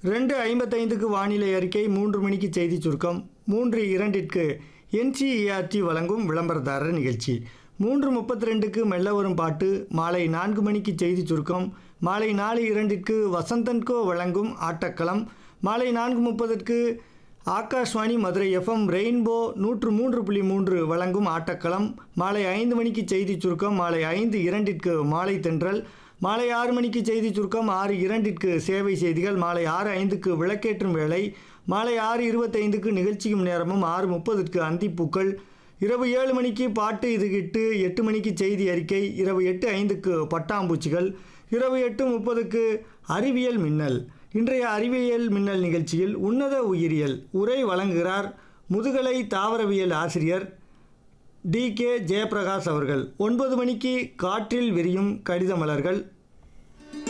ரெண்டு ஐம்பத்தைந்துக்கு வானிலை அறிக்கை மூன்று மணிக்கு செய்தி சுருக்கம் மூன்று இரண்டிற்கு என்சிஇஆர்டி வழங்கும் விளம்பரதாரர் நிகழ்ச்சி மூன்று முப்பத்தி ரெண்டுக்கு மெல்ல வரும் பாட்டு மாலை நான்கு மணிக்கு செய்தி சுருக்கம் மாலை நாலு இரண்டிற்கு வசந்தன்கோ வழங்கும் ஆட்டக்களம் மாலை நான்கு முப்பதற்கு ஆகாஷ்வாணி மதுரை எஃப்எம் ரெயின்போ நூற்று மூன்று புள்ளி மூன்று வழங்கும் ஆட்டக்களம் மாலை ஐந்து மணிக்கு செய்தி சுருக்கம் மாலை ஐந்து இரண்டிற்கு மாலை தென்றல் மாலை ஆறு மணிக்கு செய்தி சுருக்கம் ஆறு இரண்டிற்கு சேவை செய்திகள் மாலை ஆறு ஐந்துக்கு விளக்கேற்றும் வேளை மாலை ஆறு இருபத்தைந்துக்கு நிகழ்ச்சியும் நேரமும் ஆறு முப்பதுக்கு அந்திப்பூக்கள் இரவு ஏழு மணிக்கு பாட்டு இது கிட்டு எட்டு மணிக்கு செய்தி அறிக்கை இரவு எட்டு ஐந்துக்கு பட்டாம்பூச்சிகள் இரவு எட்டு முப்பதுக்கு அறிவியல் மின்னல் இன்றைய அறிவியல் மின்னல் நிகழ்ச்சியில் உன்னத உயிரியல் உரை வழங்குகிறார் முதுகலை தாவரவியல் ஆசிரியர் டி கே ஜெயபிரகாஷ் அவர்கள் ஒன்பது மணிக்கு காற்றில் விரியும் கடித மலர்கள்